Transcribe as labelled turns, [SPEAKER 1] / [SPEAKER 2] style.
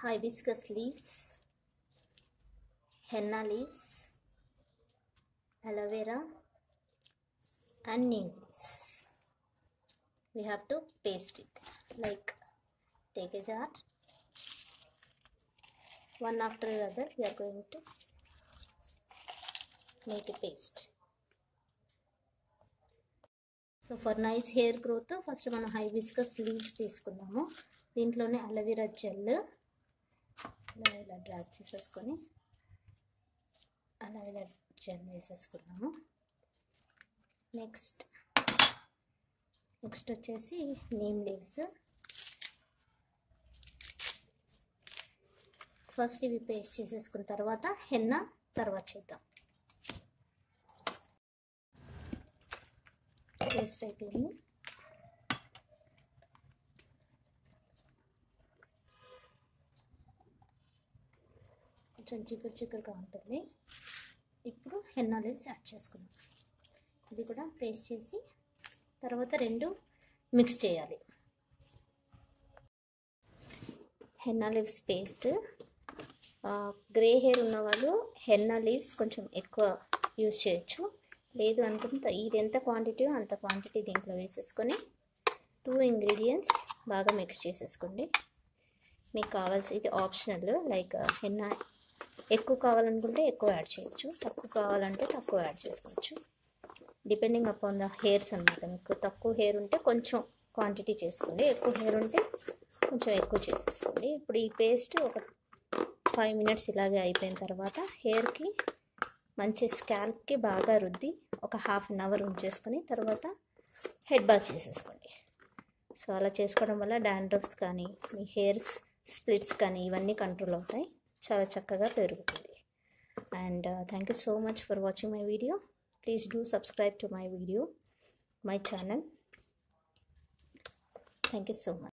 [SPEAKER 1] hibiscus leaves, henna leaves, aloe vera, and neem leaves. We have to paste it. Like take a jar, one after the other. We are going to make a paste. So for nice hair growth first మనం hibiscus leaves తీసుకుందాము దీంట్లోనే aloe vera gel ఇలా ఇలా drop చేసేసుకొని aloe vera gel వేసేసుకుందాము next next వచ్చేసి neem leaves first ఇవి paste చేసేసుకున్న తర్వాత హెన్న తర్వాత చేద్దాం పేస్ట్ అయిపోయింది కొంచెం చిక్కుడు చిక్కుడుగా ఉంటుంది ఇప్పుడు హెన్నా లీవ్స్ యాడ్ చేసుకుందాం ఇది కూడా పేస్ట్ చేసి తర్వాత రెండు మిక్స్ చేయాలి henna leaves paste grey hair ఉన్నవాళ్ళు హెన్నా లీవ్స్ కొంచెం ఎక్కువ యూజ్ చేయొచ్చు లేదు అనుకుంటే ఇది ఎంత క్వాంటిటీ అంత క్వాంటిటీ దీంట్లో వేసేసుకొని టూ ఇంగ్రీడియంట్స్ బాగా మిక్స్ చేసేసుకోండి మీకు కావాల్సి ఇది ఆప్షనల్ లైక్ హెన్న ఎక్కువ కావాలనుకుంటే ఎక్కువ యాడ్ చేయొచ్చు తక్కువ కావాలంటే తక్కువ యాడ్ చేసుకోవచ్చు డిపెండింగ్ అపాన్ ద హెయిర్స్ అనమాట మీకు తక్కువ హెయిర్ ఉంటే కొంచెం క్వాంటిటీ చేసుకోండి ఎక్కువ హెయిర్ ఉంటే కొంచెం ఎక్కువ చేసేసుకోండి ఇప్పుడు ఈ పేస్ట్ ఒక ఫైవ్ మినిట్స్ ఇలాగే అయిపోయిన తర్వాత హెయిర్కి మంచి స్కాల్ప్కి బాగా రుద్ది ఒక హాఫ్ అన్ అవర్ ఉంచేసుకొని తర్వాత హెడ్ బాత్ చేసేసుకోండి సో అలా చేసుకోవడం వల్ల డాండ్రఫ్స్ కానీ మీ హెయిర్స్ స్ప్లిట్స్ కానీ ఇవన్నీ కంట్రోల్ అవుతాయి చాలా చక్కగా పెరుగుతుంది and thank you so much for watching my video please do subscribe to my video my channel thank you so much